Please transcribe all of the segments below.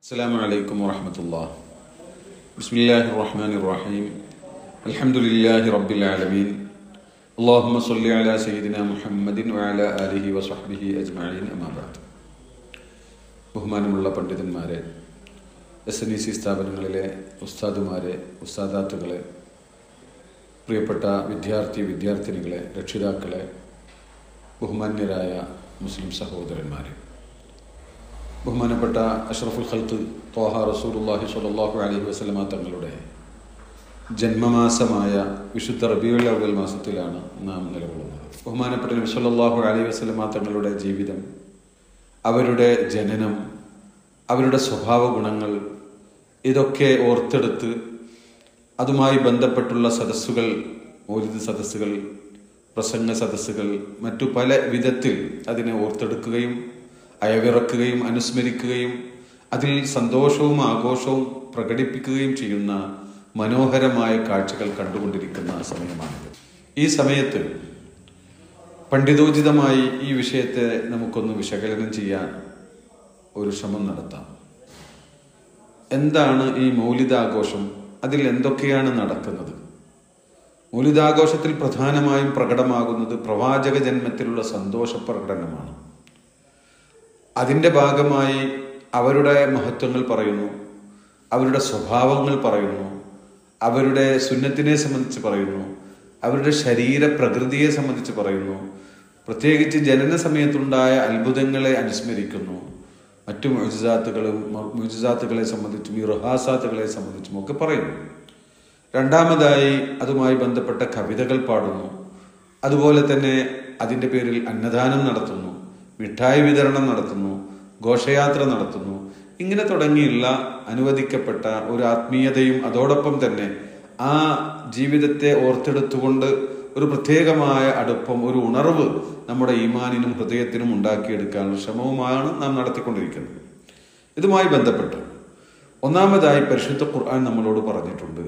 السلام عليكم ورحمة الله بسم الله الرحمن الرحيم الحمد لله رب العالمين اللهم صل على سيدنا محمد وعلى آله وصحبه أجمعين أما بعد ബഹുമാനമുള്ള പണ്ഡിതന്മാരെ S N E C സ്ഥാപനങ്ങളിലെ ഉസ്താദുമാരെ ഉസ്താദാത്തുകളെ പ്രിയപ്പെട്ട വിദ്യാർത്ഥി വിദ്യാർത്ഥിനികളെ രക്ഷിതാക്കളെ ബഹുമാന്യരായ മുസ്ലിം സഹോദരന്മാരെ ബഹുമാനപ്പെട്ട അഷ്റഫുൽ ഖൽത്ത് തോഹ റസൂലുല്ലാഹി സ്വല്ലല്ലാഹു അലൈഹി വസല്ലമ തങ്ങളുടെ ജന്മമാസമായ വിശുദ്ധ റബിയുൽ അവൽ മാസത്തിലാണ് നാം നിലകൊള്ളുന്നത് ബഹുമാനപ്പെട്ട നബി സല്ലല്ലാഹു അലൈഹി വസല്ലമ തങ്ങളുടെ ജീവിതം അവരുടെ ജനനം അവരുടെ സ്വഭാവ ഗുണങ്ങൾ ഇതൊക്കെ ഓർത്തെടുത്ത് അതുമായി ബന്ധപ്പെട്ടുള്ള സദസ്സുകൾ മൗലിക സദസ്സുകൾ പ്രസംഗ സദസ്സുകൾ മറ്റു പല വിധത്തിൽ അതിനെ ഓർത്തെടുക്കുകയും അയവിറക്കുകയും അനുസ്മരിക്കുകയും അതിൽ സന്തോഷവും ആഘോഷവും പ്രകടിപ്പിക്കുകയും ചെയ്യുന്ന മനോഹരമായ കാഴ്ചകൾ കണ്ടുകൊണ്ടിരിക്കുന്ന സമയമാണിത് ഈ സമയത്ത് പണ്ഡിതോചിതമായി ഈ വിഷയത്തെ നമുക്കൊന്ന് വിശകലനം ചെയ്യാൻ ഒരു ശ്രമം നടത്താം എന്താണ് ഈ മൗലിതാഘോഷം അതിൽ എന്തൊക്കെയാണ് നടക്കുന്നത് മൗലിതാഘോഷത്തിൽ പ്രധാനമായും പ്രകടമാകുന്നത് പ്രവാചക ജന്മത്തിലുള്ള സന്തോഷ പ്രകടനമാണ് അതിൻ്റെ ഭാഗമായി അവരുടെ മഹത്വങ്ങൾ പറയുന്നു അവരുടെ സ്വഭാവങ്ങൾ പറയുന്നു അവരുടെ സുന്നത്തിനെ സംബന്ധിച്ച് പറയുന്നു അവരുടെ ശരീര പ്രകൃതിയെ സംബന്ധിച്ച് പറയുന്നു പ്രത്യേകിച്ച് ജനന സമയത്തുണ്ടായ അത്ഭുതങ്ങളെ അനുസ്മരിക്കുന്നു മറ്റു മുജിസാത്തുകളും മുജിസാത്തുകളെ സംബന്ധിച്ചും ഈ റുഹാസാത്തുകളെ സംബന്ധിച്ചും ഒക്കെ പറയുന്നു രണ്ടാമതായി അതുമായി ബന്ധപ്പെട്ട കവിതകൾ പാടുന്നു അതുപോലെ തന്നെ അതിൻ്റെ പേരിൽ അന്നദാനം നടത്തുന്നു മിഠായി വിതരണം നടത്തുന്നു ഘോഷയാത്ര നടത്തുന്നു ഇങ്ങനെ തുടങ്ങിയുള്ള അനുവദിക്കപ്പെട്ട ഒരു ആത്മീയതയും അതോടൊപ്പം തന്നെ ആ ജീവിതത്തെ ഓർത്തെടുത്തുകൊണ്ട് ഒരു പ്രത്യേകമായ അടുപ്പം ഒരു ഉണർവ് നമ്മുടെ ഈമാനിനും ഹൃദയത്തിനും ഉണ്ടാക്കിയെടുക്കാനുള്ള ശ്രമവുമാണ് നാം നടത്തിക്കൊണ്ടിരിക്കുന്നത് ഇതുമായി ബന്ധപ്പെട്ട് ഒന്നാമതായി പരിശുദ്ധ ഖുർആൻ നമ്മളോട് പറഞ്ഞിട്ടുണ്ട്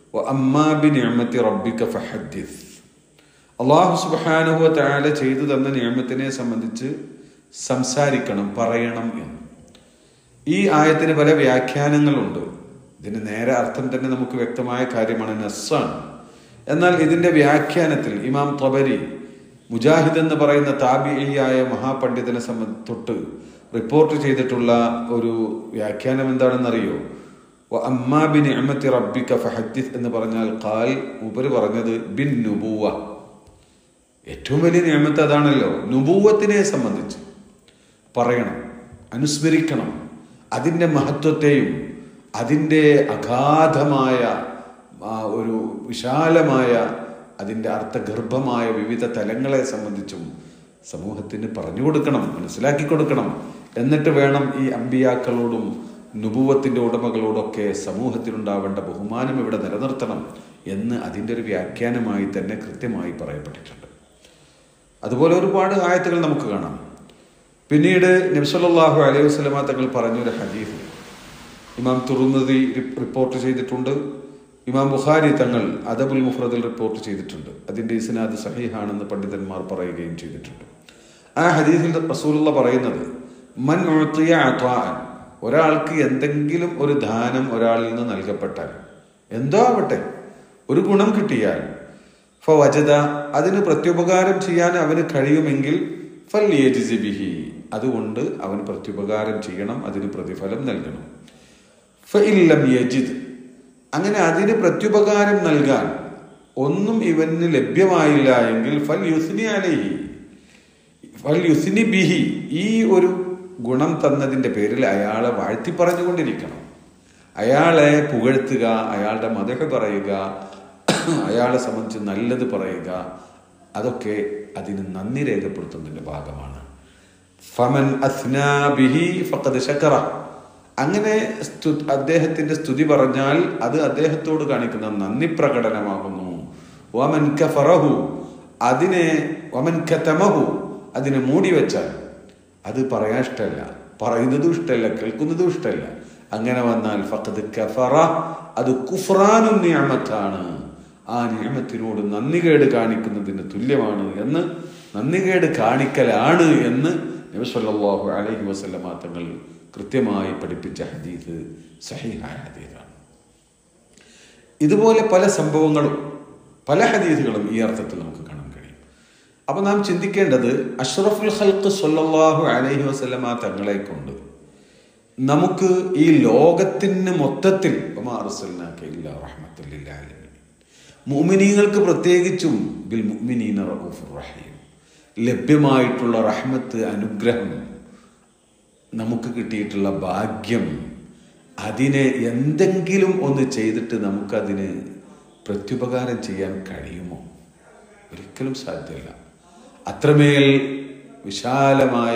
അള്ളാഹു സുബാനുഹുവ താല ചെയ്തു തന്ന നിയമത്തിനെ സംബന്ധിച്ച് സംസാരിക്കണം പറയണം എന്ന് ഈ ആയത്തിന് പല വ്യാഖ്യാനങ്ങളുണ്ട് ഇതിന് നേരെ അർത്ഥം തന്നെ നമുക്ക് വ്യക്തമായ കാര്യമാണ് നസ്സാണ് എന്നാൽ ഇതിന്റെ വ്യാഖ്യാനത്തിൽ ഇമാം തൊബരി മുജാഹിദ് എന്ന് പറയുന്ന താബിയായ മഹാപണ്ഡിതനെ സംബന്ധ തൊട്ട് റിപ്പോർട്ട് ചെയ്തിട്ടുള്ള ഒരു വ്യാഖ്യാനം എന്താണെന്നറിയോ അമ്മാ ബിൻ അഹമ്മത്തി റബ്ബിക ഫഹദ്ദിസ് എന്ന് പറഞ്ഞാൽ ഖാൽ ഉപര് പറഞ്ഞത് ബിൻ നുബൂവ ഏറ്റവും വലിയ നിയമത്ത് അതാണല്ലോ നുബൂവത്തിനെ സംബന്ധിച്ച് പറയണം അനുസ്മരിക്കണം അതിൻ്റെ മഹത്വത്തെയും അതിൻ്റെ അഗാധമായ ഒരു വിശാലമായ അതിൻ്റെ അർത്ഥഗർഭമായ വിവിധ തലങ്ങളെ സംബന്ധിച്ചും സമൂഹത്തിന് പറഞ്ഞു കൊടുക്കണം മനസ്സിലാക്കി കൊടുക്കണം എന്നിട്ട് വേണം ഈ അമ്പിയാക്കളോടും നുപൂവത്തിൻ്റെ ഉടമകളോടൊക്കെ സമൂഹത്തിലുണ്ടാവേണ്ട ബഹുമാനം ഇവിടെ നിലനിർത്തണം എന്ന് അതിൻ്റെ ഒരു വ്യാഖ്യാനമായി തന്നെ കൃത്യമായി പറയപ്പെട്ടിട്ടുണ്ട് അതുപോലെ ഒരുപാട് ആയത്തുകൾ നമുക്ക് കാണാം പിന്നീട് നബ്സല്ലാഹു അലൈഹി വസ്ലമ തങ്ങൾ പറഞ്ഞൊരു ഹദീഫ് ഇമാം തുറുന്നതി റിപ്പോർട്ട് ചെയ്തിട്ടുണ്ട് ഇമാം ബുഖാരി തങ്ങൾ അദബുൽ മുഫ്രദിൽ റിപ്പോർട്ട് ചെയ്തിട്ടുണ്ട് അതിൻ്റെ ഇസ്നാദ് സഹീഹാണെന്ന് പണ്ഡിതന്മാർ പറയുകയും ചെയ്തിട്ടുണ്ട് ആ ഹദീസിൽ റസൂലുള്ള പറയുന്നത് മൻ ഒരാൾക്ക് എന്തെങ്കിലും ഒരു ദാനം ഒരാളിൽ നിന്ന് നൽകപ്പെട്ടാൽ എന്തോ ആവട്ടെ ഒരു ഗുണം കിട്ടിയാൽ ഫവജത അതിന് പ്രത്യുപകാരം ചെയ്യാൻ അവന് കഴിയുമെങ്കിൽ ഫൽ ബിഹി അതുകൊണ്ട് അവൻ പ്രത്യുപകാരം ചെയ്യണം അതിന് പ്രതിഫലം നൽകണം ഫഇല്ലം യജിദ് അങ്ങനെ അതിന് പ്രത്യുപകാരം നൽകാൻ ഒന്നും ഇവന് ലഭ്യമായില്ല എങ്കിൽ ഫൽ യുസ്നി അലഹി ഫൽ യുസ്നി ബിഹി ഈ ഒരു ഗുണം തന്നതിൻ്റെ പേരിൽ അയാളെ വാഴ്ത്തി പറഞ്ഞുകൊണ്ടിരിക്കണം അയാളെ പുകഴ്ത്തുക അയാളുടെ മതഹ പറയുക അയാളെ സംബന്ധിച്ച് നല്ലത് പറയുക അതൊക്കെ അതിന് നന്ദി രേഖപ്പെടുത്തുന്നതിന്റെ ഭാഗമാണ് ഫമൻ ബിഹി ഫഖദ് ശക്കറ അങ്ങനെ അദ്ദേഹത്തിന്റെ സ്തുതി പറഞ്ഞാൽ അത് അദ്ദേഹത്തോട് കാണിക്കുന്ന നന്ദി പ്രകടനമാകുന്നു വമൻ കഫറഹു അതിനെ വമൻ കതമഹു അതിനെ മൂടി വെച്ചാൽ അത് പറയാൻ ഇഷ്ടമല്ല പറയുന്നതും ഇഷ്ടമല്ല കേൾക്കുന്നതും ഇഷ്ടമല്ല അങ്ങനെ വന്നാൽ ഫഖദ് കഫറ അത് കുഫ്രാനും നിയമത്താണ് ആ നിയമത്തിനോട് നന്ദികേട് കാണിക്കുന്നതിന് തുല്യമാണ് എന്ന് നന്ദികേട് കാണിക്കലാണ് എന്ന് നബി സല്ലല്ലാഹു അലൈഹി വസല്ലമ തങ്ങൾ കൃത്യമായി പഠിപ്പിച്ച ഹദീസ് സഹിഹായ ഹദീസാണ് ഇതുപോലെ പല സംഭവങ്ങളും പല ഹദീസുകളും ഈ അർത്ഥത്തിൽ നമുക്ക് കാണാൻ കഴിയും അപ്പൊ നാം ചിന്തിക്കേണ്ടത് അഷ്റഫുൽ ഖൽക്ക് സല്ലല്ലാഹു അലൈഹി വസല്ലമ തങ്ങളെ കൊണ്ട് നമുക്ക് ഈ ലോകത്തിന് മൊത്തത്തിൽ മുഅ്മിനീങ്ങൾക്ക് പ്രത്യേകിച്ചും ബിൽ മുഅ്മിനീന റഊഫുർ റഹീം ലഭ്യമായിട്ടുള്ള റഹ്മത്ത് അനുഗ്രഹം നമുക്ക് കിട്ടിയിട്ടുള്ള ഭാഗ്യം അതിനെ എന്തെങ്കിലും ഒന്ന് ചെയ്തിട്ട് നമുക്കതിന് പ്രത്യുപകാരം ചെയ്യാൻ കഴിയുമോ ഒരിക്കലും സാധ്യമല്ല അത്രമേൽ വിശാലമായ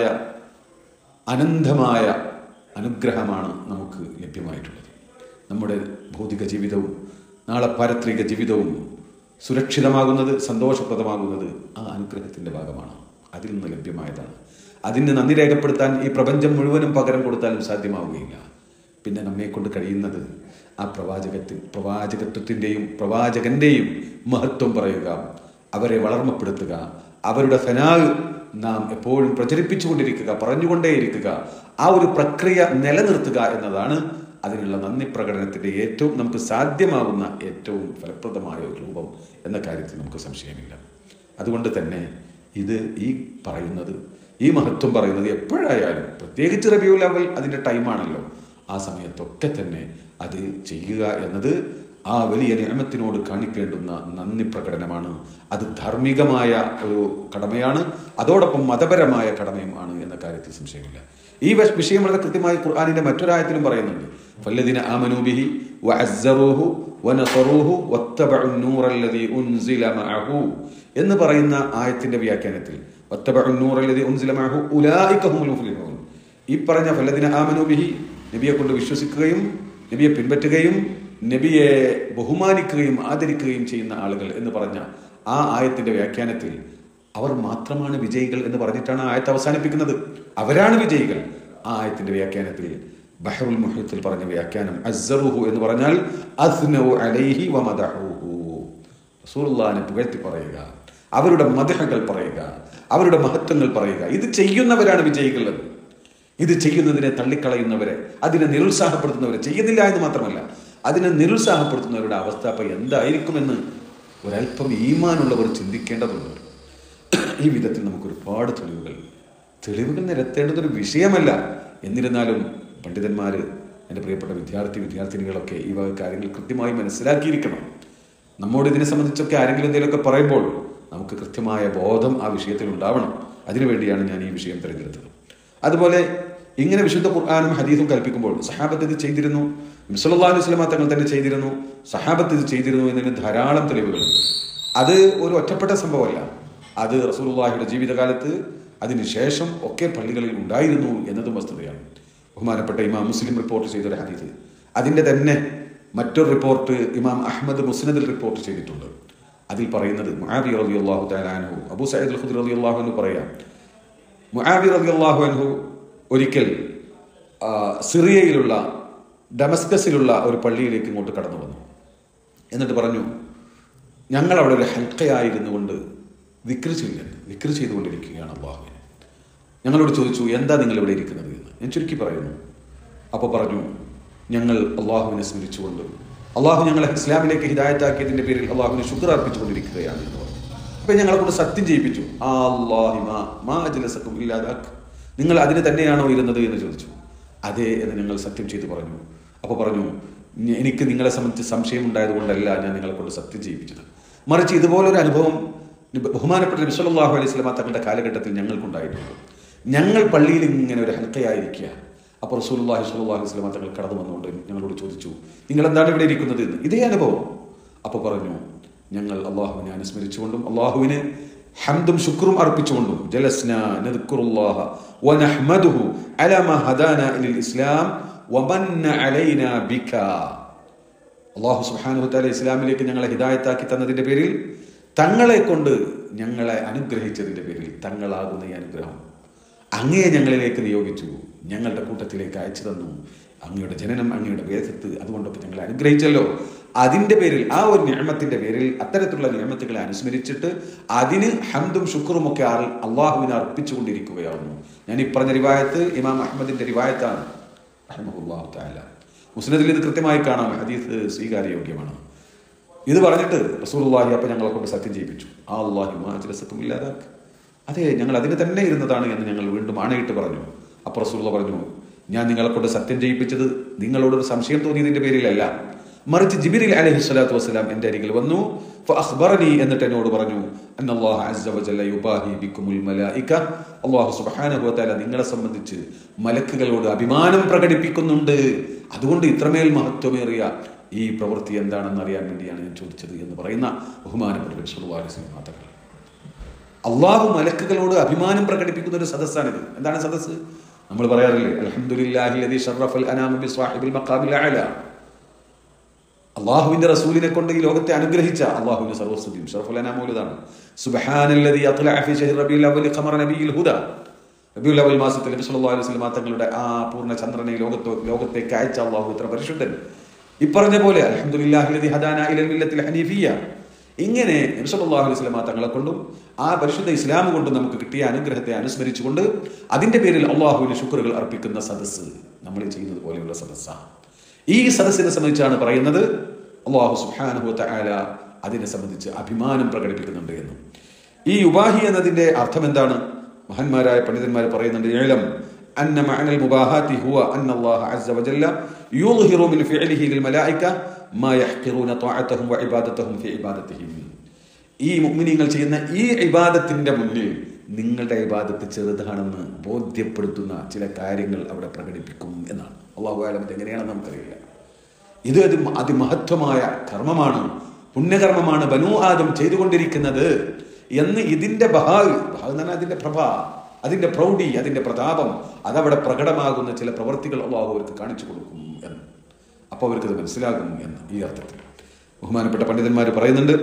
അനന്തമായ അനുഗ്രഹമാണ് നമുക്ക് ലഭ്യമായിട്ടുള്ളത് നമ്മുടെ ഭൗതിക ജീവിതവും നാളെ പാരത്രിക ജീവിതവും സുരക്ഷിതമാകുന്നത് സന്തോഷപ്രദമാകുന്നത് ആ അനുഗ്രഹത്തിൻ്റെ ഭാഗമാണ് അതിൽ നിന്ന് ലഭ്യമായതാണ് അതിന് നന്ദി രേഖപ്പെടുത്താൻ ഈ പ്രപഞ്ചം മുഴുവനും പകരം കൊടുത്താലും സാധ്യമാവുകയില്ല പിന്നെ നമ്മെ കൊണ്ട് കഴിയുന്നത് ആ പ്രവാചകത്തിൽ പ്രവാചകത്വത്തിൻ്റെയും പ്രവാചകന്റെയും മഹത്വം പറയുക അവരെ വളർമ്മപ്പെടുത്തുക അവരുടെ ഫനാഗ് നാം എപ്പോഴും പ്രചരിപ്പിച്ചുകൊണ്ടിരിക്കുക പറഞ്ഞുകൊണ്ടേയിരിക്കുക ആ ഒരു പ്രക്രിയ നിലനിർത്തുക എന്നതാണ് അതിനുള്ള നന്ദി പ്രകടനത്തിന്റെ ഏറ്റവും നമുക്ക് സാധ്യമാകുന്ന ഏറ്റവും ഫലപ്രദമായ ഒരു രൂപം എന്ന കാര്യത്തിൽ നമുക്ക് സംശയമില്ല അതുകൊണ്ട് തന്നെ ഇത് ഈ പറയുന്നത് ഈ മഹത്വം പറയുന്നത് എപ്പോഴായാലും പ്രത്യേകിച്ച് റബിയുൽ അവൽ അതിൻ്റെ ടൈമാണല്ലോ ആ സമയത്തൊക്കെ തന്നെ അത് ചെയ്യുക എന്നത് ആ വലിയ നിയമത്തിനോട് കാണിക്കേണ്ടുന്ന നന്ദി പ്രകടനമാണ് അത് ധാർമ്മികമായ ഒരു കടമയാണ് അതോടൊപ്പം മതപരമായ കടമയുമാണ് എന്ന കാര്യത്തിൽ സംശയമില്ല ഈ വശ- വിഷയം വളരെ കൃത്യമായി ഖുർആാനിന്റെ മറ്റൊരായത്തിലും പറയുന്നുണ്ട് ഫല്ലദിന ആമനൂബിഹി വഅസ്സറൂഹു വനസറൂഹു വത്തബഉ നൂറല്ലദീ ഉൻസില മഅഹു എന്ന് പറയുന്ന ആയത്തിന്റെ വ്യാഖ്യാനത്തിൽ വത്തബഉ നൂറല്ലദീ ഉൻസില മഅഹു ഉലൈക ഹുമുൽ മുഫ്ലിഹൂൻ ഈ പറഞ്ഞ ഫല്ലദിന ആമനൂബിഹി നബിയെ കൊണ്ട് വിശ്വസിക്കുകയും നബിയെ പിൻപറ്റുകയും നബിയെ ബഹുമാനിക്കുകയും ആദരിക്കുകയും ചെയ്യുന്ന ആളുകൾ എന്ന് പറഞ്ഞ ആ ആയത്തിന്റെ വ്യാഖ്യാനത്തിൽ അവർ മാത്രമാണ് വിജയികൾ എന്ന് പറഞ്ഞിട്ടാണ് ആ ആയത്ത് അവസാനിപ്പിക്കുന്നത് അവരാണ് വിജയികൾ ആ ആയത്തിന്റെ വ്യാഖ്യാനത്തിൽ ബഹറുൽ മുഹീത്തിൽ പറഞ്ഞ വ്യാഖ്യാനം അസ്സറുഹു എന്ന് പറഞ്ഞാൽ അസ്നഉ അലൈഹി വമദഹുഹു റസൂലുള്ളാഹിനെ പുകഴ്ത്തി പറയുക അവരുടെ മദഹകൾ പറയുക അവരുടെ മഹത്വങ്ങൾ പറയുക ഇത് ചെയ്യുന്നവരാണ് വിജയികൾ എന്ന്. ഇത് ചെയ്യുന്നതിനെ തള്ളിക്കളയുന്നവരെ അതിനെ നിരുത്സാഹപ്പെടുത്തുന്നവരെ ചെയ്യുന്നില്ല എന്ന് മാത്രമല്ല അതിനെ നിരുത്സാഹപ്പെടുത്തുന്നവരുടെ അവസ്ഥ അപ്പം എന്തായിരിക്കുമെന്ന് ഒരല്പം ഈമാനുള്ളവർ ചിന്തിക്കേണ്ടതുണ്ട് ഈ വിധത്തിൽ നമുക്ക് ഒരുപാട് തെളിവുകൾ തെളിവുകൾ നിരത്തേണ്ടതൊരു വിഷയമല്ല എന്നിരുന്നാലും പണ്ഡിതന്മാർ എൻ്റെ പ്രിയപ്പെട്ട വിദ്യാർത്ഥി വിദ്യാർത്ഥിനികളൊക്കെ ഈ വക കാര്യങ്ങൾ കൃത്യമായി മനസ്സിലാക്കിയിരിക്കണം നമ്മോട് ഇതിനെ സംബന്ധിച്ചൊക്കെ ആരെങ്കിലും എന്തെങ്കിലുമൊക്കെ പറയുമ്പോൾ നമുക്ക് കൃത്യമായ ബോധം ആ വിഷയത്തിൽ ഉണ്ടാവണം അതിനുവേണ്ടിയാണ് ഞാൻ ഈ വിഷയം തിരഞ്ഞെടുത്തത് അതുപോലെ ഇങ്ങനെ വിശുദ്ധ ഖുർആാനും ഹദീസും കൽപ്പിക്കുമ്പോൾ സഹാബത്ത് ഇത് ചെയ്തിരുന്നു മിസലാ അലൈഹി സ്വലമ തങ്ങൾ തന്നെ ചെയ്തിരുന്നു സഹാബത്ത് ഇത് ചെയ്തിരുന്നു എന്നതിന് ധാരാളം തെളിവുകളുണ്ട് അത് ഒരു ഒറ്റപ്പെട്ട സംഭവമല്ല അത് റസൂലുള്ളാഹിയുടെ ജീവിതകാലത്ത് അതിനുശേഷം ഒക്കെ പള്ളികളിൽ ഉണ്ടായിരുന്നു എന്നതും വസ്തുതയാണ് ബഹുമാനപ്പെട്ട ഇമാം മുസ്ലിം റിപ്പോർട്ട് ചെയ്ത ഒരു ഹദീസ് അതിൻ്റെ തന്നെ മറ്റൊരു റിപ്പോർട്ട് ഇമാം അഹമ്മദ് മുസ്നദിൽ റിപ്പോർട്ട് ചെയ്തിട്ടുണ്ട് അതിൽ പറയുന്നത് മുആവി റളിയല്ലാഹു തആല അൻഹു അബൂ സഈദ് അൽ ഖുദ്രി റളിയല്ലാഹു അൻഹു പറയാം മുആവി റളിയല്ലാഹു അൻഹു ഒരിക്കൽ ആ, സിറിയയിലുള്ള ഡമസ്കസിലുള്ള ഒരു പള്ളിയിലേക്ക് ഇങ്ങോട്ട് കടന്നു വന്നു എന്നിട്ട് പറഞ്ഞു ഞങ്ങൾ അവിടെ ഒരു ഹൽക്കയായിരുന്നു കൊണ്ട് വിക്രി ചെയ്യുന്നു വിക്രി ചെയ്തുകൊണ്ടിരിക്കുകയാണ് അള്ളാഹുവിനെ ഞങ്ങളോട് ചോദിച്ചു എന്താ നിങ്ങൾ ഇവിടെ ഇരിക്കുന്നത് എന്ന് ഞാൻ ചുരുക്കി പറയുന്നു അപ്പോൾ പറഞ്ഞു ഞങ്ങൾ അള്ളാഹുവിനെ സ്മരിച്ചുകൊണ്ട് അള്ളാഹു ഞങ്ങളെ ഇസ്ലാമിലേക്ക് ഹിദായത്താക്കിയതിന്റെ പേരിൽ അള്ളാഹുവിന് ശുക്ർ അർപ്പിച്ചുകൊണ്ടിരിക്കുകയാണ് എന്ന് പറഞ്ഞു അപ്പൊ ഞങ്ങളെ കൊണ്ട് സത്യം ചെയ്യിപ്പിച്ചു ആ അല്ലാഹി മാ മാ അജ്ലസക്കും ഇല്ലാതാക്ക് നിങ്ങൾ അതിന് തന്നെയാണോ ഇരുന്നത് എന്ന് ചോദിച്ചു അതെ എന്ന് ഞങ്ങൾ സത്യം ചെയ്തു പറഞ്ഞു അപ്പോൾ പറഞ്ഞു "ഞ- എനിക്ക് നിങ്ങളെ സംബന്ധിച്ച് സംശയം ഉണ്ടായതുകൊണ്ടല്ല ഞാൻ നിങ്ങളെ കൊണ്ട് സത്യം ചെയ്യിപ്പിച്ചത് മറിച്ച് ഇതുപോലൊരു അനുഭവം നബി- ബഹുമാനപ്പെട്ട നബി സല്ലല്ലാഹു അലൈഹി സ്വലമ തങ്ങളുടെ കാലഘട്ടത്തിൽ ഞങ്ങൾക്കുണ്ടായിട്ടുണ്ട് ഞങ്ങൾ പള്ളിയിൽ ഇങ്ങനെ ഒരു ഹൽക്കയായിരിക്കുക അപ്പോൾ റസൂലുള്ളാഹി സ്വല്ലല്ലാഹു അലൈഹി വസല്ലം തങ്ങൾ കടന്നു വന്നുകൊണ്ട് ഞങ്ങളോട് ചോദിച്ചു നിങ്ങൾ എന്താണ് ഇവിടെ ഇരിക്കുന്നത് എന്ന് ഇതേ അനുഭവം അപ്പോൾ പറഞ്ഞു ഞങ്ങൾ അള്ളാഹുവിനെ അനുസ്മരിച്ചുകൊണ്ടും അള്ളാഹുവിന് ഹംദും ശുക്രും അർപ്പിച്ചുകൊണ്ടും ജലസ്ന നദ്കുറുല്ലാഹ വനഹ്മദുഹു അലാ മാ ഹദാന ഇലൽ ഇസ്ലാം വമന്ന അലൈനാ ബിക അള്ളാഹു സുബ്ഹാനഹു തആല ഇസ്ലാമിലേക്ക് ഞങ്ങളെ ഹിദായത്താക്കി തന്നതിന്റെ പേരിൽ തങ്ങളെ കൊണ്ട് ഞങ്ങളെ അനുഗ്രഹിച്ചതിന്റെ പേരിൽ തങ്ങളാകുന്ന ഈ അനുഗ്രഹം അങ്ങയെ ഞങ്ങളിലേക്ക് നിയോഗിച്ചു ഞങ്ങളുടെ കൂട്ടത്തിലേക്ക് അയച്ചു തന്നു അങ്ങയുടെ ജനനം അങ്ങയുടെ വേദത്ത് അതുകൊണ്ടൊക്കെ ഞങ്ങളെ അനുഗ്രഹിച്ചല്ലോ അതിന്റെ പേരിൽ ആ ഒരു നിയമത്തിന്റെ പേരിൽ അത്തരത്തിലുള്ള നിയമത്തുകളെ അനുസ്മരിച്ചിട്ട് അതിന് ഹംദും ശുക്റും ഒക്കെ ആൾ അള്ളാഹുവിനെ അർപ്പിച്ചുകൊണ്ടിരിക്കുകയാവുന്നു ഞാൻ ഈ പറഞ്ഞ റിവായത്ത് ഇമാം അഹമ്മദിന്റെ റിവായത്താണ് റഹ്മഹുല്ലാഹു തആല മുസ്ലിദിൽ ഇത് കൃത്യമായി കാണാം ഹദീസ് സ്വീകാര്യയോഗ്യമാണ് ഇത് പറഞ്ഞിട്ട് റസൂലുള്ളാഹി അപ്പം ഞങ്ങളെ കൊണ്ട് സത്യം ചെയ്യിപ്പിച്ചു ആ അള്ളാഹി മാജലസക്കും ഇല്ലാതാക്ക് അതെ ഞങ്ങൾ അതിന് തന്നെ ഇരുന്നതാണ് എന്ന് ഞങ്ങൾ വീണ്ടും ആണയിട്ട് പറഞ്ഞു അപ്പോൾ റസൂലുള്ള പറഞ്ഞു ഞാൻ നിങ്ങളെ കൊണ്ട് സത്യം ചെയ്യിപ്പിച്ചത് നിങ്ങളോടൊരു സംശയം തോന്നിയതിന്റെ പേരിലല്ല മറിച്ച് ജിബിരിൽ അലഹി സ്വലാത്തു വസ്സലാം എൻ്റെ അരികിൽ വന്നു ഫഅഖ്ബറനി എന്നിട്ട് എന്നോട് പറഞ്ഞു അന്നല്ലാഹു അസ്സ വജല്ല യുബാഹി ബിക്കുമുൽ മലായിക അല്ലാഹു സുബ്ഹാനഹു വതആല നിങ്ങളെ സംബന്ധിച്ച് മലക്കുകളോട് അഭിമാനം പ്രകടിപ്പിക്കുന്നുണ്ട് അതുകൊണ്ട് ഇത്രമേൽ മഹത്വമേറിയ ഈ പ്രവൃത്തി എന്താണെന്ന് അറിയാൻ വേണ്ടിയാണ് ഞാൻ ചോദിച്ചത് എന്ന് പറയുന്ന ബഹുമാനപ്പെട്ട നബി സല്ലല്ലാഹു അലൈഹി വസല്ലം മാതകൾ അള്ളാഹു മലക്കുകളോട് അഭിമാനം പ്രകടിപ്പിക്കുന്ന ഒരു സദസ്സാണിത് എന്താണ് സദസ്സ് നമ്മൾ പറയാറില്ലേ അൽഹംദുലില്ലാഹി ലദീ ശറഫൽ അനാമ ബി സ്വാഹിബിൽ മഖാമിൽ അഅല അള്ളാഹുവിന്റെ റസൂലിനെ കൊണ്ട് ഈ ലോകത്തെ അനുഗ്രഹിച്ച അള്ളാഹുവിന്റെ സർവസ്തുതിയും ഷറഫുൽ അനാമൂലതാണ് സുബ്ഹാനല്ലദീ അത്ലഅ ഫീ ശഹ്രി റബീഉൽ അവ്വൽ ഖമറ നബിയിൽ ഹുദ റബീഉൽ അവ്വൽ മാസത്തിൽ നബി സല്ലല്ലാഹു അലൈഹി വസല്ലം തങ്ങളുടെ ആ പൂർണ്ണ ചന്ദ്രനെ ലോകത്ത് ലോകത്തേക്ക് അയച്ച അള്ളാഹു ഇത്ര പരിശുദ്ധൻ ഇപ്പറഞ്ഞ പോലെ അൽഹംദുലില്ലാഹി ലദീ ഹദാന ഇലൽ മില്ലത്തിൽ ഹനീഫിയ്യ ഇങ്ങനെ നബി സല്ലല്ലാഹു അലൈഹി വസല്ലം തങ്ങളെ കൊണ്ടും ആ പരിശുദ്ധ ഇസ്ലാം കൊണ്ടും നമുക്ക് കിട്ടിയ അനുഗ്രഹത്തെ അനുസ്മരിച്ചുകൊണ്ട് അതിന്റെ പേരിൽ അള്ളാഹുവിന് ശുക്രുകൾ അർപ്പിക്കുന്ന സദസ്സ് നമ്മൾ ഈ ചെയ്യുന്നത് പോലെയുള്ള സദസ്സാണ് ഈ സദസ്സിനെ സംബന്ധിച്ചാണ് പറയുന്നത് അള്ളാഹു സുബ്ഹാനഹു തആല അതിനെ സംബന്ധിച്ച് അഭിമാനം പ്രകടിപ്പിക്കുന്നുണ്ട് എന്ന് ഈ ഉബാഹി എന്നതിന്റെ അർത്ഥം എന്താണ് മഹാന്മാരായ പണ്ഡിതന്മാർ പറയുന്നുണ്ട് ഏലം أن معنى المباهات هو أن الله عز وجل يظهر من فعله للملائكة ما يحقرون طاعتهم وعبادتهم في عبادتهم ഈ മുഅ്മിനീങ്ങൾ ചെയ്യുന്ന ഈ ഇബാദത്തിന്റെ മുന്നിൽ നിങ്ങളുടെ ഇബാദത്ത് ചെറുതാണെന്ന് ബോധ്യപ്പെടുത്തുന്ന ചില കാര്യങ്ങൾ അവിടെ പ്രകടിപ്പിക്കും എന്നാണ് അള്ളാഹു ആലം ഇത് എങ്ങനെയാണെന്ന് നമുക്കറിയില്ല ഇത് അതി അതിമഹത്വമായ കർമ്മമാണ് പുണ്യകർമ്മമാണ് ബനു ആദം ചെയ്തുകൊണ്ടിരിക്കുന്നത് എന്ന് ഇതിന്റെ ബഹാഗ് ബഹാഗ് എന്ന് പറഞ്ഞാൽ അതിന്റെ പ്രഭ അതിന്റെ പ്രൗഢി അതിന്റെ പ്രതാപം അതവിടെ പ്രകടമാകുന്ന ചില പ്രവർത്തികൾ അള്ളാഹു അവർക്ക് കാണിച്ചു കൊടുക്കും എന്ന് അപ്പോൾ അവർക്കത് മനസ്സിലാകും എന്ന് ഈ അർത്ഥത്തിൽ ബഹുമാനപ്പെട്ട പണ്ഡിതന്മാർ പറയുന്നുണ്ട്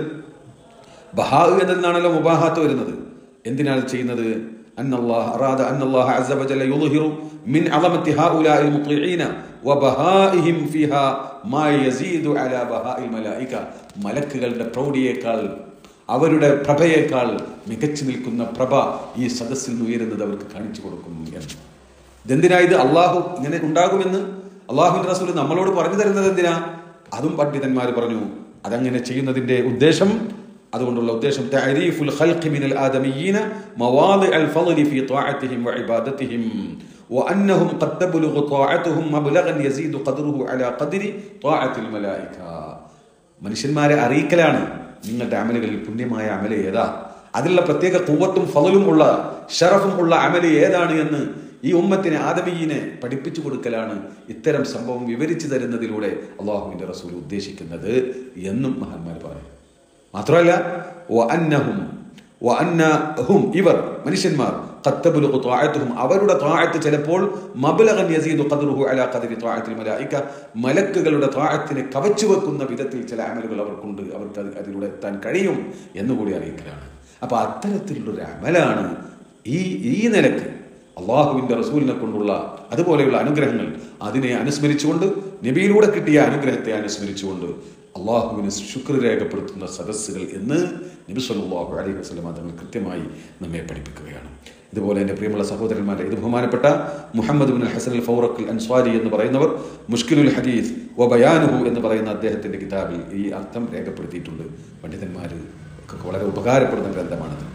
ബഹാഗ് എന്നതിൽ നിന്നാണല്ലോ മുബാഹാത്ത് വരുന്നത് എന്തിനാണ് ഇത് ചെയ്യുന്നത് أن الله أراد أن الله عز وجل يظهر من عظمة هؤلاء المطيعين وبهائهم فيها ما يزيد على بهاء الملائكة മലക്കുകളുടെ പ്രൗഢിയേക്കാൾ അവരുടെ പ്രഭയേക്കാൾ മികച്ചു നിൽക്കുന്ന പ്രഭ ഈ സദസ്സിൽ നിന്ന് ഉയരുന്നത് അവർക്ക് കാണിച്ചു കൊടുക്കും എന്ന് ഇതെന്തിനാ ഇത് അള്ളാഹു ഇങ്ങനെ ഉണ്ടാകുമെന്ന് അള്ളാഹുവിന്റെ റസൂൽ നമ്മളോട് പറഞ്ഞു തരുന്നത് എന്തിനാ അതും പണ്ഡിതന്മാർ പറഞ്ഞു അതങ്ങനെ ചെയ്യുന്നതിന്റെ ഉദ്ദേശം അതുകൊണ്ടുള്ള ഉദ്ദേശം തഅരീഫുൽ ഖൽഖി മിനൽ ആദമിയീന മവാദിഅൽ ഫളലി ഫീ ത്വാഅത്തിഹിം വഇബാദത്തിഹിം وأنهم قد تبلغ طاعتهم مبلغا يزيد قدره على قدر طاعة الملائكة മനുഷ്യന്മാരെ അറിയിക്കലാണ് നിങ്ങളുടെ അമലുകളിൽ പുണ്യമായ അമല് ഏതാ അതിലുള്ള പ്രത്യേക കൂവത്തും ഫലലും ഉള്ള ഷറഫും ഉള്ള അമല് ഏതാണ് എന്ന് ഈ ഉമ്മത്തിനെ ആദമീയിനെ പഠിപ്പിച്ചു കൊടുക്കലാണ് ഇത്തരം സംഭവം വിവരിച്ചു തരുന്നതിലൂടെ അള്ളാഹുവിന്റെ റസൂൽ ഉദ്ദേശിക്കുന്നത് എന്നും മഹാന്മാർ പറയും മാത്രമല്ല വഅന്നഹും വഅന്നഹും ഇവർ മനുഷ്യന്മാർ ഖത്തബുലുഖു ത്വാഅത്തുഹും അവരുടെ ത്വാഅത്ത് ചിലപ്പോൾ മബ്ലഗൻ യസീദു ഖദ്റുഹു അലാ ഖദ്രി ത്വാഅത്തിൽ മലായിക മലക്കുകളുടെ ത്വാഅത്തിനെ കവച്ചു വെക്കുന്ന വിധത്തിൽ ചില അമലുകൾ അവർക്കുണ്ട് അവർക്ക് അത് അതിലൂടെ എത്താൻ കഴിയും എന്നുകൂടി അറിയിക്കലാണ് അപ്പൊ അത്തരത്തിലുള്ളൊരു അമലാണ് ഈ ഈ നിലക്ക് അള്ളാഹുവിന്റെ റസൂലിനെ കൊണ്ടുള്ള അതുപോലെയുള്ള അനുഗ്രഹങ്ങൾ അതിനെ അനുസ്മരിച്ചുകൊണ്ട് നബിയിലൂടെ കിട്ടിയ അനുഗ്രഹത്തെ അനുസ്മരിച്ചുകൊണ്ട് അള്ളാഹുവിന് ശുക്ർ രേഖപ്പെടുത്തുന്ന സദസ്സുകൾ എന്ന് നബി സല്ലല്ലാഹു അലൈഹി വസല്ലം തങ്ങൾ കൃത്യമായി നമ്മെ പഠിപ്പിക്കുകയാണ് ഇതുപോലെ എൻ്റെ പ്രിയമുള്ള സഹോദരന്മാരെ ഇത് ബഹുമാനപ്പെട്ട മുഹമ്മദ് ബിൻ ഹസൻ അൽ ഫൗറഖ് അൻസ്വാരി എന്ന് പറയുന്നവർ മുഷ്കിലുൽ ഹദീസ് വ ബയാനുഹു എന്ന് പറയുന്ന അദ്ദേഹത്തിന്റെ കിതാബിൽ ഈ അർത്ഥം രേഖപ്പെടുത്തിയിട്ടുണ്ട് പണ്ഡിതന്മാർ ഒക്കെ വളരെ ഉപകാരപ്പെടുന്ന ഗ്രന്ഥമാണത്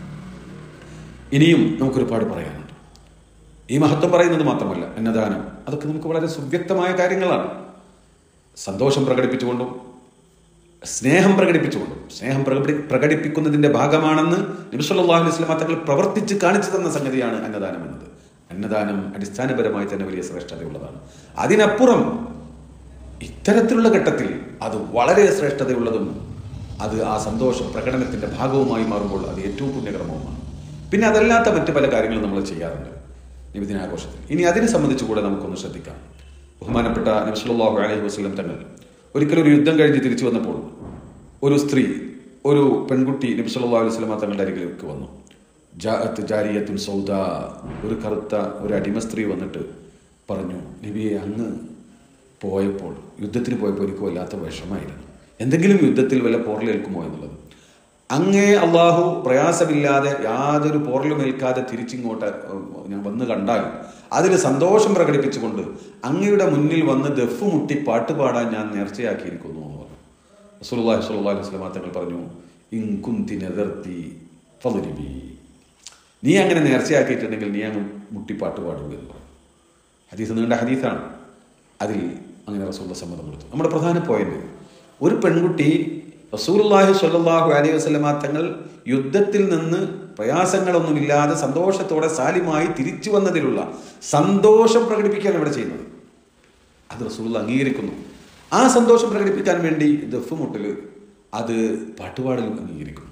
ഇനിയും നമുക്കൊരുപാട് പറയാനുണ്ട് ഈ മഹത്വം പറയുന്നത് മാത്രമല്ല അന്നദാനം അതൊക്കെ നമുക്ക് വളരെ സുവ്യക്തമായ കാര്യങ്ങളാണ് സന്തോഷം പ്രകടിപ്പിച്ചുകൊണ്ടും സ്നേഹം പ്രകടിപ്പിച്ചുകൊണ്ടും സ്നേഹം പ്രകടി പ്രകടിപ്പിക്കുന്നതിന്റെ ഭാഗമാണെന്ന് നബിസ്വല്ലാഹു അലൈഹി സ്വലാം തങ്ങൾ പ്രവർത്തിച്ച് കാണിച്ചു തന്ന സംഗതിയാണ് അന്നദാനം എന്നത് അന്നദാനം അടിസ്ഥാനപരമായി തന്നെ വലിയ ശ്രേഷ്ഠതയുള്ളതാണ് അതിനപ്പുറം ഇത്തരത്തിലുള്ള ഘട്ടത്തിൽ അത് വളരെ ശ്രേഷ്ഠതയുള്ളതും അത് ആ സന്തോഷ പ്രകടനത്തിന്റെ ഭാഗവുമായി മാറുമ്പോൾ അത് ഏറ്റവും പുണ്യകർമ്മവുമാണ് പിന്നെ അതല്ലാത്ത മറ്റു പല കാര്യങ്ങളും നമ്മൾ ചെയ്യാറുണ്ട് നിബിദിനാഘോഷത്തിൽ ഇനി അതിനെ സംബന്ധിച്ച് കൂടെ നമുക്കൊന്ന് ശ്രദ്ധിക്കാം ബഹുമാനപ്പെട്ട നബ്സുല്ലാഹു അലൈഹി വസ്ലം തങ്ങൾ ഒരിക്കലും ഒരു യുദ്ധം കഴിഞ്ഞ് തിരിച്ചു വന്നപ്പോൾ ഒരു സ്ത്രീ ഒരു പെൺകുട്ടി നബി സല്ലല്ലാഹു അലൈഹി വസല്ലം തങ്ങളുടെ അരികിലേക്ക് വന്നു ജാഅത്ത് ജാരിയത്തുൻ സൗദ ഒരു കറുത്ത ഒരു അടിമ സ്ത്രീ വന്നിട്ട് പറഞ്ഞു നബിയെ അങ്ങ് പോയപ്പോൾ യുദ്ധത്തിന് പോയപ്പോൾ എനിക്ക് വല്ലാത്ത വിഷമായിരുന്നു എന്തെങ്കിലും യുദ്ധത്തിൽ വല്ല പോറലേൽക്കുമോ എന്നുള്ളത് അങ്ങേ അള്ളാഹു പ്രയാസമില്ലാതെ യാതൊരു പോറലും ഏൽക്കാതെ തിരിച്ചിങ്ങോട്ട് ഞാൻ വന്ന് കണ്ടാൽ അതിൽ സന്തോഷം പ്രകടിപ്പിച്ചുകൊണ്ട് അങ്ങയുടെ മുന്നിൽ വന്ന് ദഫ് മുട്ടി പാട്ട് പാടാൻ ഞാൻ നേർച്ചയാക്കിയിരിക്കുന്നു എന്ന് പറഞ്ഞു റസൂലുള്ളാഹി സ്വല്ലല്ലാഹു അലൈഹി വസല്ലം തങ്ങൾ പറഞ്ഞു ഇൻകുന്തി നദർത്തി ഫദ്രിബി നീ അങ്ങനെ നേർച്ചയാക്കിയിട്ടുണ്ടെങ്കിൽ നീ അങ്ങ് മുട്ടിപ്പാട്ട് പാടുക എന്ന് പറഞ്ഞു ഹദീസ് നീണ്ട ഹദീസാണ് അതിൽ അങ്ങനെ റസൂള്ള സമ്മതം കൊടുത്തു നമ്മുടെ പ്രധാന പോയിന്റ് ഒരു പെൺകുട്ടി റസൂലുള്ളാഹി സ്വല്ലല്ലാഹു അലൈഹി വസല്ലമ തങ്ങൾ യുദ്ധത്തിൽ നിന്ന് പ്രയാസങ്ങളൊന്നുമില്ലാതെ സന്തോഷത്തോടെ സാലിമായി തിരിച്ചു വന്നതിലുള്ള സന്തോഷം പ്രകടിപ്പിക്കാൻ ഇവിടെ ചെയ്യുന്നത് അത് റസൂൽ അംഗീകരിക്കുന്നു ആ സന്തോഷം പ്രകടിപ്പിക്കാൻ വേണ്ടി ദഫ് മുട്ടൽ അത് പാട്ടുപാടലും അംഗീകരിക്കുന്നു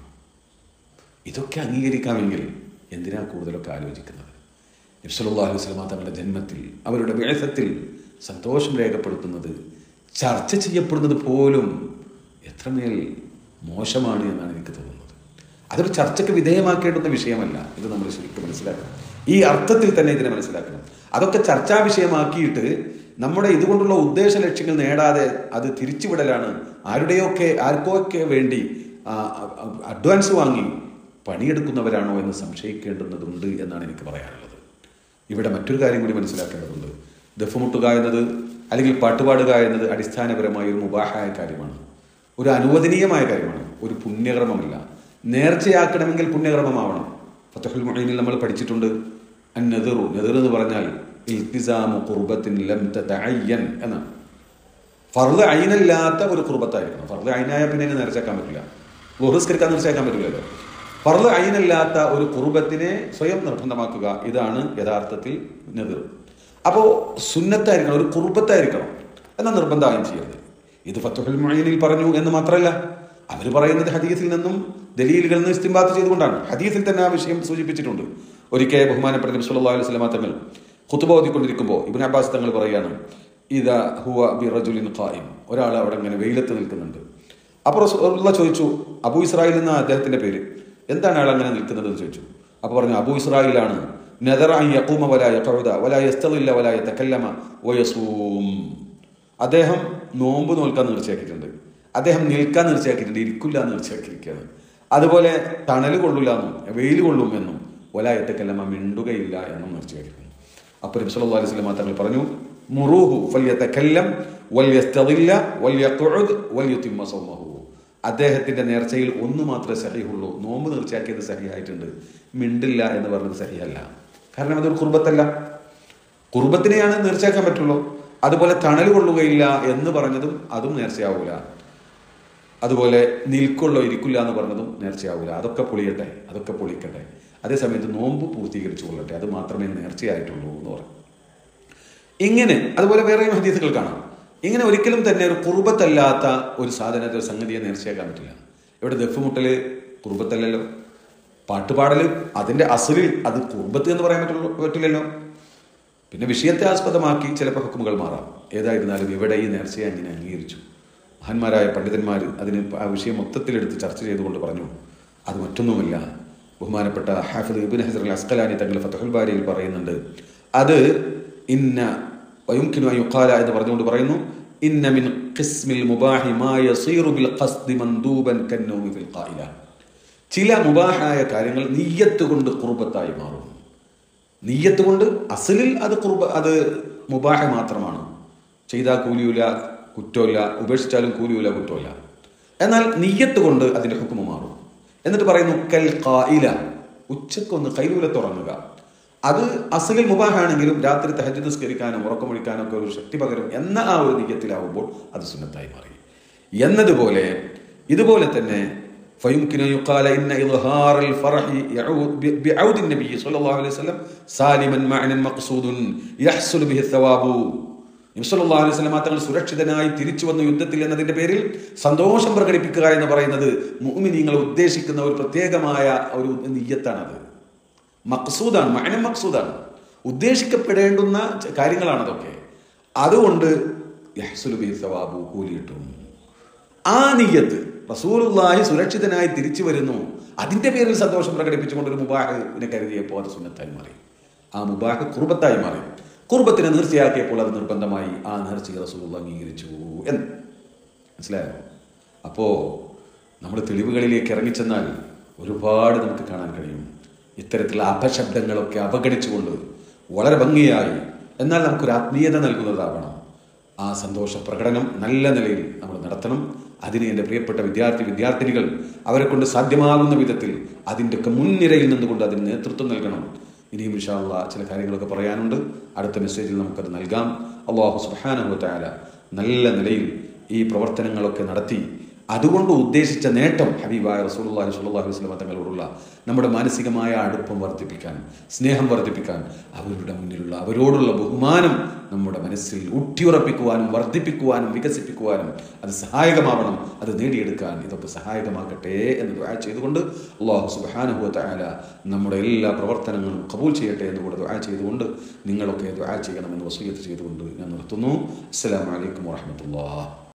ഇതൊക്കെ അംഗീകരിക്കാമെങ്കിൽ എന്തിനാ കൂടുതലൊക്കെ ആലോചിക്കുന്നത് നബ്സല്ലാഹു വസ്ലമ തങ്ങളുടെ ജന്മത്തിൽ അവരുടെ വേഷത്തിൽ സന്തോഷം രേഖപ്പെടുത്തുന്നത് ചർച്ച ചെയ്യപ്പെടുന്നത് പോലും എത്രമേൽ മോശമാണ് എന്നാണ് എനിക്ക് തോന്നുന്നത് അതൊരു ചർച്ചയ്ക്ക് വിധേയമാക്കേണ്ടുന്ന വിഷയമല്ല ഇത് നമ്മൾ ശരിക്കും മനസ്സിലാക്കണം ഈ അർത്ഥത്തിൽ തന്നെ ഇതിനെ മനസ്സിലാക്കണം അതൊക്കെ ചർച്ചാ വിഷയമാക്കിയിട്ട് നമ്മുടെ ഇതുകൊണ്ടുള്ള ഉദ്ദേശ ലക്ഷ്യങ്ങൾ നേടാതെ അത് തിരിച്ചുവിടലാണ് ആരുടെയൊക്കെ ആർക്കൊക്കെ വേണ്ടി ആ, അഡ്വാൻസ് വാങ്ങി പണിയെടുക്കുന്നവരാണോ എന്ന് സംശയിക്കേണ്ടുന്നതുണ്ട് എന്നാണ് എനിക്ക് പറയാനുള്ളത് ഇവിടെ മറ്റൊരു കാര്യം കൂടി മനസ്സിലാക്കേണ്ടതുണ്ട് ദഫുമുട്ടുക എന്നത് അല്ലെങ്കിൽ പാട്ടുപാടുക എന്നത് അടിസ്ഥാനപരമായ ഒരു മുബാഹായ കാര്യമാണ് ഒരു അനുവദനീയമായ കാര്യമാണ് ഒരു പുണ്യകർമ്മമല്ല നേർച്ചയാക്കണമെങ്കിൽ പുണ്യകർമ്മമാവണം ഫത്തഹുൽ മുഹീനിൽ നമ്മൾ പഠിച്ചിട്ടുണ്ട് അൻ നെതിറു നെതിർ എന്ന് പറഞ്ഞാൽ ഇൽത്തിസാമു കുർബത്തിൻ ലം തതഅയ്യൻ എന്നാണ് ഫർദ് അയിനല്ലാത്ത ഒരു കുർബത്തായിരിക്കണം ഫർദ് അയിനായ പിന്നെ അതിനെ നേർച്ചയാക്കാൻ പറ്റില്ല ബഹുസ്കരിക്കാൻ നേർച്ചയാക്കാൻ പറ്റില്ലല്ലോ ഫർദ് അയിനല്ലാത്ത ഒരു കുർബത്തിനെ സ്വയം നിർബന്ധമാക്കുക ഇതാണ് യഥാർത്ഥത്തിൽ നെതിർ അപ്പോൾ സുന്നത്തായിരിക്കണം ഒരു കുർബത്തായിരിക്കണം എന്നാൽ നിർബന്ധമായും ചെയ്യരുത് ഇത് ഫത്തുഹുൽ മൊയ്നിൽ പറഞ്ഞു എന്ന് മാത്രമല്ല അവർ പറയുന്നത് ഹദീസിൽ നിന്നും ദലീലുകളിൽ നിന്ന് ഇസ്തിംബാത്ത് ചെയ്തുകൊണ്ടാണ് ഹദീസിൽ തന്നെ ആ വിഷയം സൂചിപ്പിച്ചിട്ടുണ്ട് ഒരിക്കൽ ബഹുമാനപ്പെട്ട നബി സല്ലല്ലാഹു അലൈഹി വസല്ലമ തങ്ങൾ ഖുത്ബ ഓതിക്കൊണ്ടിരിക്കുമ്പോൾ ഇബ്നു അബ്ബാസ് തങ്ങൾ പറയാണ് ഇതാ ഹുവ ബി റജുലിൻ ഖായിം ഒരാൾ അവിടെ ഇങ്ങനെ വെയിലത്ത് നിൽക്കുന്നുണ്ട് അപ്പോൾ റസൂലുള്ള ചോദിച്ചു അബു ഇസ്രായേൽ എന്ന അദ്ദേഹത്തിന്റെ പേര് എന്താണ് അയാൾ അങ്ങനെ നിൽക്കുന്നത് എന്ന് ചോദിച്ചു അപ്പോൾ പറഞ്ഞു അബു ഇസ്രായേലാണ് നെദർ അൻ യഖൂമ വലാ യഖഉദ വലാ യസ്തളില്ല വലാ യതകല്ലമ വയസൂം അദ്ദേഹം നോമ്പ് നോൽക്കാൻ നേർച്ചയാക്കിയിട്ടുണ്ട് അദ്ദേഹം നിൽക്കാൻ നേർച്ചയാക്കിയിട്ടുണ്ട് ഇരിക്കില്ല എന്ന് നേർച്ചയാക്കിയിരിക്കുകയാണ് അതുപോലെ തണൽ കൊള്ളില്ല എന്നും വെയിൽ കൊള്ളും എന്നും ഒലായത്തക്കല്ലമ്മ മിണ്ടുകയില്ല എന്നും നേർച്ചയാക്കിയിരുന്നു അപ്പോൾ നബി സല്ലല്ലാഹു അലൈഹി വസല്ലം തങ്ങൾ പറഞ്ഞു മുറൂഹു ഫല്യതകല്ലം വല്യസ്തദില്ല വല്യഖുദ് വല്യുതിമ്മ സൗമഹു അദ്ദേഹത്തിന്റെ നേർച്ചയിൽ ഒന്ന് മാത്രമേ സഹിഹുള്ളൂ നോമ്പ് നേർച്ചയാക്കിയത് സഹിയായിട്ടുണ്ട് മിണ്ടില്ല എന്ന് പറഞ്ഞത് സഹിയല്ല കാരണം അതൊരു കുർബത്തല്ല കുർബത്തിനെയാണ് നേർച്ചയാക്കാൻ പറ്റുള്ളൂ അതുപോലെ തണൽ കൊള്ളുകയില്ല എന്ന് പറഞ്ഞതും അതും നേർച്ചയാവൂല അതുപോലെ നിൽക്കുള്ളോ ഇരിക്കില്ല എന്ന് പറഞ്ഞതും നേർച്ചയാവൂല അതൊക്കെ പൊളിയട്ടെ അതൊക്കെ പൊളിക്കട്ടെ അതേസമയത്ത് നോമ്പ് പൂർത്തീകരിച്ചു കൊള്ളട്ടെ അത് മാത്രമേ നേർച്ചയായിട്ടുള്ളൂ എന്ന് പറഞ്ഞു ഇങ്ങനെ അതുപോലെ വേറെയും ഹദീസുകൾ കാണാം ഇങ്ങനെ ഒരിക്കലും തന്നെ ഒരു കുറുബത്തല്ലാത്ത ഒരു സാധനത്തെ ഒരു സംഗതിയെ നേർച്ചയാക്കാൻ പറ്റില്ല ഇവിടെ ദഫ് മുട്ടല് കുറുബത്തല്ലല്ലോ പാട്ടുപാടല് അതിന്റെ അസലിൽ അത് കുറുബത്ത് എന്ന് പറയാൻ പറ്റുള്ളൂ പറ്റില്ലല്ലോ പിന്നെ വിഷയത്തെ ആസ്പദമാക്കി ചിലപ്പോൾ ഹുക്കുമുകൾ മാറാം ഏതായിരുന്നാലും ഇവിടെ ഈ നേർച്ചയെ അങ്ങനെ അംഗീകരിച്ചു മഹാന്മാരായ പണ്ഡിതന്മാർ അതിന് ആ വിഷയം മൊത്തത്തിലെടുത്ത് ചർച്ച ചെയ്തുകൊണ്ട് പറഞ്ഞു അത് മറ്റൊന്നുമല്ല ബഹുമാനപ്പെട്ട ഹാഫിദ് ഇബിൻ ഹസർ അൽ അസ്കലാനി തങ്ങൾ ഫതഹുൽ ബാരിയിൽ പറയുന്നുണ്ട് അത് ഇന്ന വയുംകിനു യുഖാല എന്ന് പറഞ്ഞുകൊണ്ട് പറയുന്നു ഇന്ന മിൻ ഖിസ്മിൽ മുബാഹി മാ യസീറു ബിൽ ഖസ്ദി മൻദൂബൻ കന്നൗമി ഫിൽ ഖായില ചില മുബാഹായ കാര്യങ്ങൾ നീയത്ത് കൊണ്ട് കുർബത്തായി മാറും നീയത്ത് കൊണ്ട് അസലിൽ അത് കുർബ അത് മുബാഹ മാത്രമാണ് ചെയ്താൽ കൂലിയില്ല കുറ്റമില്ല ഉപേക്ഷിച്ചാലും കൂലിയില്ല കുറ്റമില്ല എന്നാൽ നീയത്ത് കൊണ്ട് അതിന്റെ ഹുക്കുമ മാറും എന്നിട്ട് പറയുന്നു കൽ ഖായില ഉച്ചക്കൊന്ന് കൈലൂലത്തുറങ്ങുക അത് അസലിൽ മുബാഹാണെങ്കിലും രാത്രി തഹജ് നിസ്കരിക്കാനും ഉറക്കമൊഴിക്കാനും ഒക്കെ ഒരു ശക്തി പകരും എന്ന ആ ഒരു നീയത്തിലാവുമ്പോൾ അത് സുന്നത്തായി മാറി എന്നതുപോലെ ഇതുപോലെ തന്നെ فيمكن أن يقال إن إظهار الفرح يعود بعود النبي صلى الله عليه وسلم سالما معنى مقصود يحصل به الثواب നബ്സല്ലാ അലൈഹി സ്വലമ തങ്ങൾ സുരക്ഷിതനായി തിരിച്ചു വന്ന യുദ്ധത്തിൽ എന്നതിന്റെ പേരിൽ സന്തോഷം പ്രകടിപ്പിക്കുക എന്ന് പറയുന്നത് മുഅ്മിനീങ്ങൾ ഉദ്ദേശിക്കുന്ന ഒരു പ്രത്യേകമായ ഒരു നീയത്താണത് മക്സൂദാണ് മഅനം മക്സൂദാണ് ഉദ്ദേശിക്കപ്പെടേണ്ടുന്ന ച- കാര്യങ്ങളാണ് അതൊക്കെ അതുകൊണ്ട് യഹ്സുലു ബിഹി സവാബു കൂലി കിട്ടും ആ നീയത്ത് റസൂലുള്ളാഹി സുരക്ഷിതനായി തിരിച്ചു വരുന്നു അതിന്റെ പേരിൽ സന്തോഷം പ്രകടിപ്പിച്ചുകൊണ്ട് ഒരു മുബാഹിനെ കരുതിയപ്പോൾ അത് സുന്നത്തായി മാറി ആ മുബാഹ് കുർബത്തായി മാറി കുർബത്തിനെ നേർച്ചയാക്കിയപ്പോൾ അത് നിർബന്ധമായി ആ നേർച്ചയെ റസൂൽ അംഗീകരിച്ചു എന്ന് മനസ്സിലായോ അപ്പോ നമ്മൾ തെളിവുകളിലേക്ക് ഇറങ്ങിച്ചെന്നാൽ ഒരുപാട് നമുക്ക് കാണാൻ കഴിയും ഇത്തരത്തിലുള്ള അപശബ്ദങ്ങളൊക്കെ അവഗണിച്ചുകൊണ്ട് വളരെ ഭംഗിയായി എന്നാൽ നമുക്കൊരു ആത്മീയത നൽകുന്നതാവണം ആ സന്തോഷ പ്രകടനം നല്ല നിലയിൽ നമ്മൾ നടത്തണം അതിന് എൻ്റെ പ്രിയപ്പെട്ട വിദ്യാർത്ഥി വിദ്യാർത്ഥിനികൾ അവരെ കൊണ്ട് സാധ്യമാകുന്ന വിധത്തിൽ അതിൻ്റെയൊക്കെ മുൻനിരയിൽ നിന്നുകൊണ്ട് അതിന് നേതൃത്വം നൽകണം ഇനിയും ഇൻഷാള്ള ചില കാര്യങ്ങളൊക്കെ പറയാനുണ്ട് അടുത്ത മെസ്സേജിൽ നമുക്കത് നൽകാം അള്ളാഹു സുബാനുഭവത്തായ നല്ല നിലയിൽ ഈ പ്രവർത്തനങ്ങളൊക്കെ നടത്തി അതുകൊണ്ട് ഉദ്ദേശിച്ച നേട്ടം ഹബീബായ റസൂലുള്ളാഹി സ്വല്ലല്ലാഹു അലൈഹി വസല്ലം തങ്ങളോടുള്ള നമ്മുടെ മാനസികമായ അടുപ്പം വർദ്ധിപ്പിക്കാൻ സ്നേഹം വർദ്ധിപ്പിക്കാൻ അവരുടെ മുന്നിലുള്ള അവരോടുള്ള ബഹുമാനം നമ്മുടെ മനസ്സിൽ ഊട്ടിയുറപ്പിക്കുവാനും വർദ്ധിപ്പിക്കുവാനും വികസിപ്പിക്കുവാനും അത് സഹായകമാവണം അത് നേടിയെടുക്കാൻ ഇതൊക്കെ സഹായകമാകട്ടെ എന്ന് ദുആ ചെയ്തുകൊണ്ട് അള്ളാഹു സുബ്ഹാനഹു വ തആല നമ്മുടെ എല്ലാ പ്രവർത്തനങ്ങളും കബൂൽ ചെയ്യട്ടെ എന്ന് കൂടെ ദുആ ചെയ്തുകൊണ്ട് നിങ്ങളൊക്കെ ദുആ ചെയ്യണമെന്ന് വസീയത്ത് ചെയ്തുകൊണ്ട് ഞാൻ നിർത്തുന്നു അസ്സലാമു അലൈക്കും വറഹ്മത്തുള്ളാഹി